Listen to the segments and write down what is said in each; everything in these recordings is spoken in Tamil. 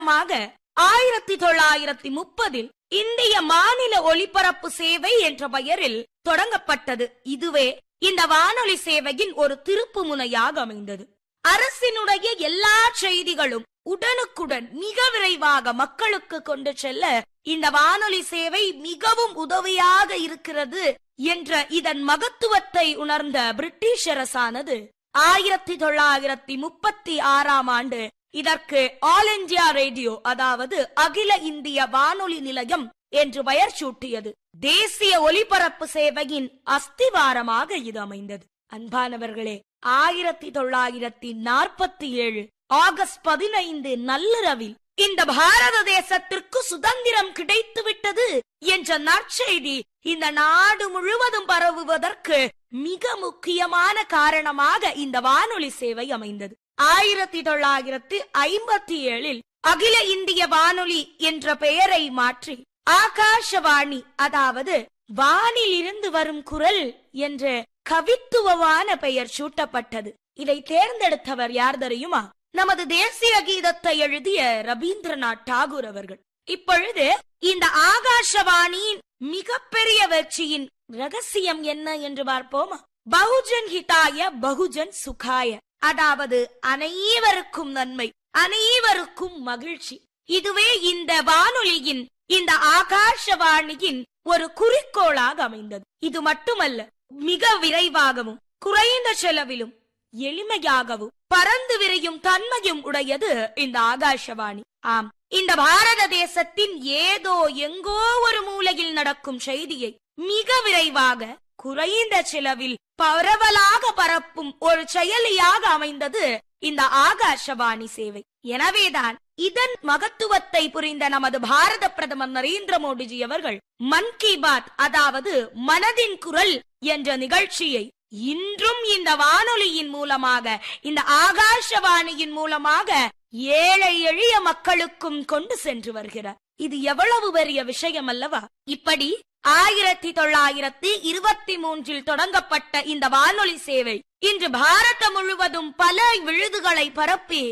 மாக ஆயிரத்தி தொள்ளாயிரத்தி முப்பதில் இந்திய மாநில ஒலிபரப்பு சேவை என்ற பெயரில் தொடங்கப்பட்டது இதுவே இந்த வானொலி சேவையின் ஒரு திருப்பு முனையாக அமைந்தது அரசினுடைய எல்லா செய்திகளும் உடனுக்குடன் மிக விரைவாக மக்களுக்கு கொண்டு செல்ல இந்த வானொலி சேவை மிகவும் உதவியாக இருக்கிறது என்ற இதன் மகத்துவத்தை உணர்ந்த பிரிட்டிஷ் அரசானது ஆயிரத்தி தொள்ளாயிரத்தி முப்பத்தி ஆறாம் ஆண்டு இதற்கு ஆல் இந்தியா ரேடியோ அதாவது அகில இந்திய வானொலி நிலையம் என்று பெயர் சூட்டியது தேசிய ஒலிபரப்பு சேவையின் அஸ்திவாரமாக இது அமைந்தது அன்பானவர்களே ஆயிரத்தி தொள்ளாயிரத்தி நாற்பத்தி ஏழு ஆகஸ்ட் பதினைந்து நள்ளிரவில் இந்த பாரத தேசத்திற்கு சுதந்திரம் கிடைத்து விட்டது என்ற நற்செய்தி இந்த நாடு முழுவதும் பரவுவதற்கு மிக முக்கியமான காரணமாக இந்த வானொலி சேவை அமைந்தது ஆயிரத்தி தொள்ளாயிரத்தி ஐம்பத்தி ஏழில் அகில இந்திய வானொலி என்ற பெயரை மாற்றி ஆகாஷவாணி அதாவது வானில் இருந்து வரும் குரல் என்ற கவித்துவமான பெயர் சூட்டப்பட்டது இதை தேர்ந்தெடுத்தவர் யார் தெரியுமா நமது தேசிய கீதத்தை எழுதிய ரவீந்திரநாத் டாகூர் அவர்கள் இப்பொழுது இந்த ஆகாஷவாணியின் மிகப்பெரிய வெற்றியின் ரகசியம் என்ன என்று பார்ப்போமா பகுஜன் ஹிதாய பகுஜன் சுகாய அதாவது அனைவருக்கும் நன்மை அனைவருக்கும் மகிழ்ச்சி இதுவே இந்த வானொலியின் இந்த ஆகாஷவாணியின் ஒரு குறிக்கோளாக அமைந்தது இது மட்டுமல்ல மிக விரைவாகவும் குறைந்த செலவிலும் எளிமையாகவும் பறந்து விரையும் தன்மையும் உடையது இந்த ஆகாஷவாணி ஆம் இந்த பாரத தேசத்தின் ஏதோ எங்கோ ஒரு மூலையில் நடக்கும் செய்தியை மிக விரைவாக குறைந்த செலவில் பரவலாக பரப்பும் ஒரு செயலியாக அமைந்தது இந்த ஆகாஷவாணி சேவை எனவேதான் இதன் மகத்துவத்தை புரிந்த நமது பாரத பிரதமர் நரேந்திர மோடிஜி அவர்கள் மன் கி பாத் அதாவது மனதின் குரல் என்ற நிகழ்ச்சியை இன்றும் இந்த வானொலியின் மூலமாக இந்த ஆகாஷவாணியின் மூலமாக ஏழை எளிய மக்களுக்கும் கொண்டு சென்று வருகிறார் இது எவ்வளவு பெரிய விஷயம் அல்லவா இப்படி ஆயிரத்தி தொள்ளாயிரத்தி இருபத்தி மூன்றில் தொடங்கப்பட்ட இந்த வானொலி சேவை இன்று பாரதம் முழுவதும் பல விழுதுகளை பரப்பி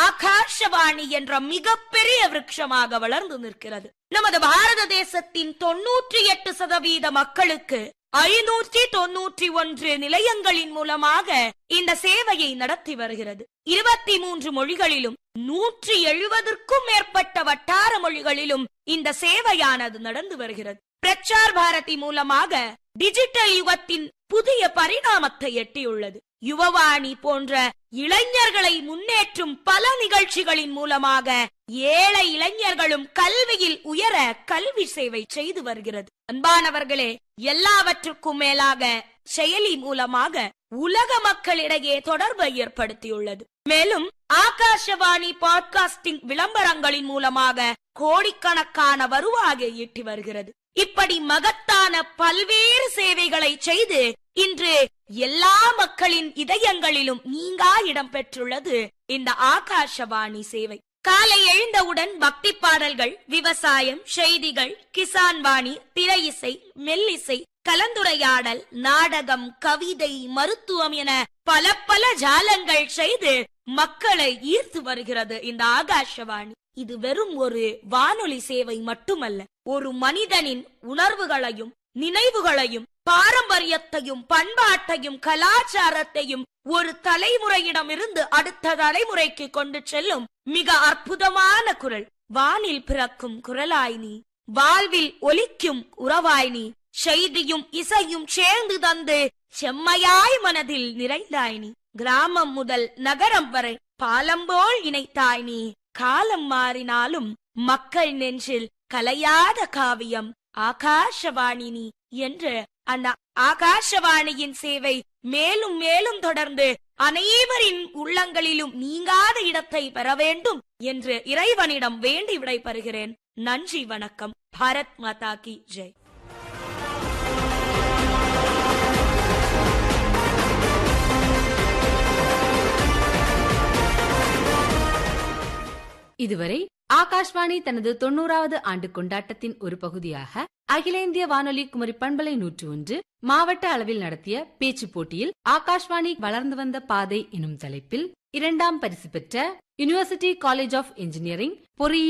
ஆகாஷவாணி என்ற மிகப்பெரிய விருட்சமாக வளர்ந்து நிற்கிறது நமது பாரத தேசத்தின் தொன்னூற்றி எட்டு சதவீத மக்களுக்கு ஐநூற்றி தொன்னூற்றி ஒன்று நிலையங்களின் மூலமாக இந்த சேவையை நடத்தி வருகிறது இருபத்தி மூன்று மொழிகளிலும் நூற்றி எழுபதற்கும் மேற்பட்ட வட்டார மொழிகளிலும் இந்த சேவையானது நடந்து வருகிறது பிரச்சார் பாரதி மூலமாக டிஜிட்டல் யுகத்தின் புதிய பரிணாமத்தை எட்டியுள்ளது யுவவாணி போன்ற இளைஞர்களை முன்னேற்றும் பல நிகழ்ச்சிகளின் மூலமாக ஏழை இளைஞர்களும் கல்வியில் உயர கல்வி சேவை செய்து வருகிறது அன்பானவர்களே எல்லாவற்றுக்கும் மேலாக செயலி மூலமாக உலக மக்களிடையே தொடர்பை ஏற்படுத்தியுள்ளது மேலும் ஆகாஷவாணி பாட்காஸ்டிங் விளம்பரங்களின் மூலமாக கோடிக்கணக்கான வருவாயை ஈட்டி வருகிறது இப்படி மகத்தான பல்வேறு சேவைகளை செய்து இன்று எல்லா மக்களின் இதயங்களிலும் நீங்கா இடம் பெற்றுள்ளது இந்த ஆகாஷவாணி சேவை காலை எழுந்தவுடன் பக்தி பாடல்கள் விவசாயம் செய்திகள் கிசான் வாணி திரை இசை மெல்லிசை கலந்துரையாடல் நாடகம் கவிதை மருத்துவம் என பல பல ஜாலங்கள் செய்து மக்களை ஈர்த்து வருகிறது இந்த ஆகாஷவாணி இது வெறும் ஒரு வானொலி சேவை மட்டுமல்ல ஒரு மனிதனின் உணர்வுகளையும் நினைவுகளையும் பாரம்பரியத்தையும் பண்பாட்டையும் கலாச்சாரத்தையும் ஒரு தலைமுறையிடமிருந்து அடுத்த தலைமுறைக்கு கொண்டு செல்லும் மிக அற்புதமான குரல் வானில் பிறக்கும் குரலாய் நீ வாழ்வில் ஒலிக்கும் உறவாய் நீ செய்தியும் இசையும் சேர்ந்து தந்து செம்மையாய் மனதில் நிறைந்தாய் நீ கிராமம் முதல் நகரம் வரை பாலம் போல் இணைத்தாய் நீ காலம் மாறினாலும் மக்கள் நெஞ்சில் கலையாத காவியம் ஆகாஷவாணி நீ என்று அந்த ஆகாஷவாணியின் சேவை மேலும் மேலும் தொடர்ந்து அனைவரின் உள்ளங்களிலும் நீங்காத இடத்தை பெற வேண்டும் என்று இறைவனிடம் வேண்டி விடைபெறுகிறேன் நன்றி வணக்கம் பாரத் மாதா கி ஜெய் இதுவரை ஆகாஷ்வாணி தனது தொண்ணூறாவது ஆண்டு கொண்டாட்டத்தின் ஒரு பகுதியாக அகில இந்திய வானொலி குமரி பண்பலை நூற்று ஒன்று மாவட்ட அளவில் நடத்திய பேச்சு போட்டியில் ஆகாஷ்வாணி வளர்ந்து வந்த பாதை எனும் தலைப்பில் இரண்டாம் பரிசு பெற்ற யுனிவர்சிட்டி காலேஜ் ஆஃப் இன்ஜினியரிங் பொறியியல்